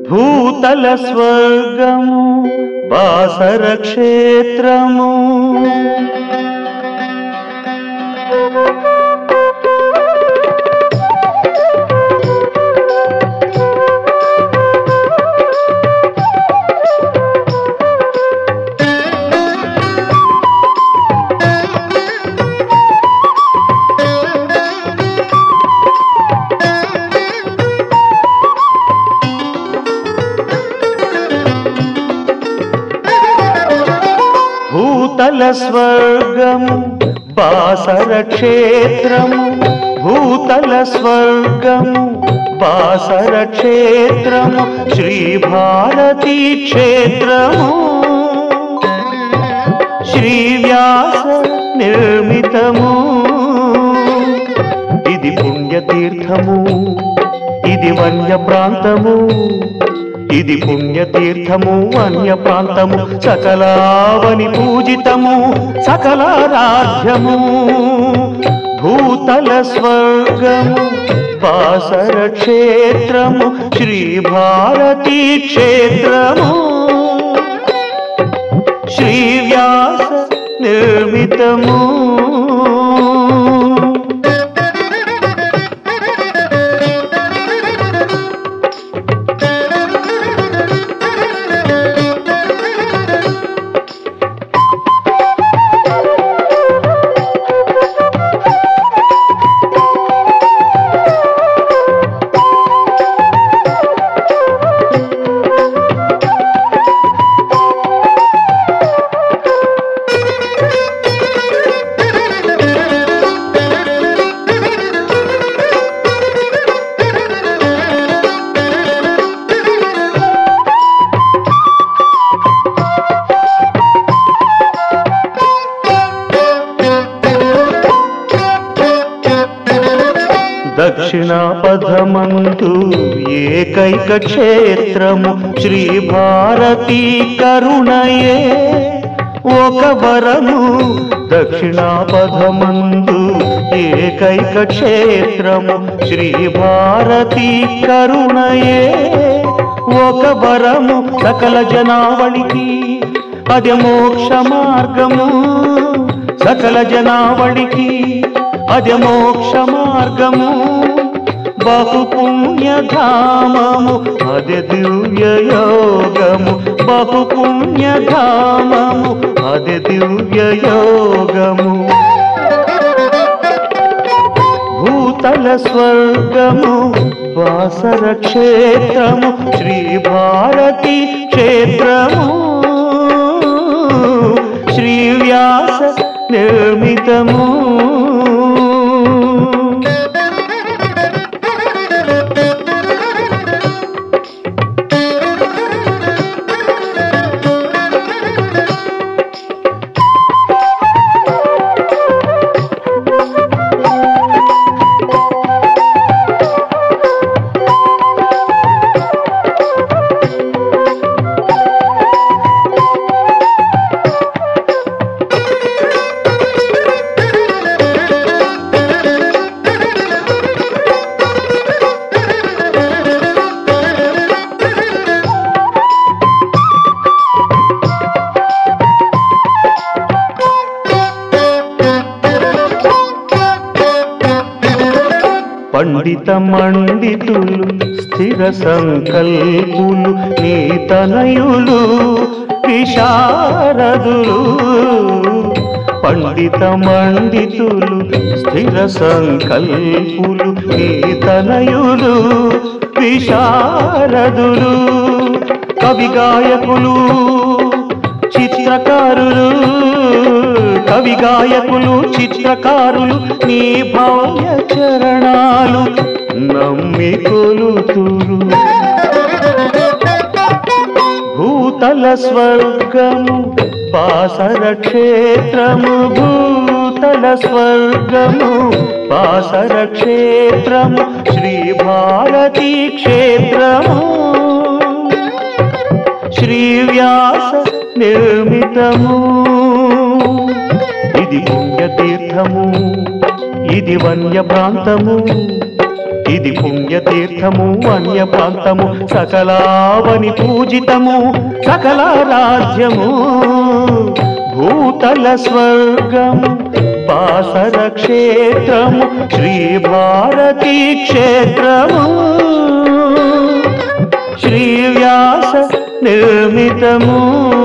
భూతల స్వర్గము బాసర క్షేత్రము భూతల స్వర్గము బాసర క్షేత్రము భూతల స్వర్గము బాసర క్షేత్రము శ్రీ భారతీ క్షేత్రము శ్రీ వ్యాస నిర్మితము ఇది పుణ్యతీర్థము ఇది వన్య ప్రాంతము ఇది పుణ్యతీర్థము వన్య ప్రాంతము సకలావని పూజితము సకలారాధ్యము భూతల స్వర్గము బాసర క్షేత్రము శ్రీ భారతీ క్షేత్రము శ్రీ వ్యాస నిర్మితము దక్షిణ పదమందు ఏకైక క్షేత్రము శ్రీ భారతీ కరుణయే ఒక వరము దక్షిణ పదమందు ఏకైక క్షేత్రము శ్రీ భారతీ కరుణయే ఒక వరము సకల జనావళికి అది మోక్ష మార్గము సకల జనావళికి అది మోక్ష మార్గము బహు పుణ్యధామము అది దివ్య యోగము బహు పుణ్యధామము అది దివ్య యోగము భూతల స్వర్గము వాసర క్షేత్రము శ్రీ భారతి క్షేత్రము శ్రీ వ్యాస నిర్మితము పండిత మండితులు స్థిర సంకల్పులు నీతనయులు విశారదులు పండిత మండితులు స్థిర సంకల్పులు నీతనయులు విశారదులు కవి గాయకులు చిత్రకారులు కవి గాయకులు చిత్రకారులు నీ భవ్య చరణాలు నమ్మి కొలుతురు భూతల స్వర్గము బాసర క్షేత్రము భూతల స్వర్గము బాసర క్షేత్రము శ్రీ భారతీ క్షేత్రము శ్రీ వ్యాస నిర్మితము ఇది పుణ్యతీర్థము ఇది వన్య ప్రాంతము ఇది పుణ్యతీర్థము అన్య ప్రాంతము సకలావని పూజితము సకల రాజ్యము భూతల స్వర్గము బాసర క్షేత్రము శ్రీ భారతీ క్షేత్రము శ్రీ వ్యాస నిర్మితము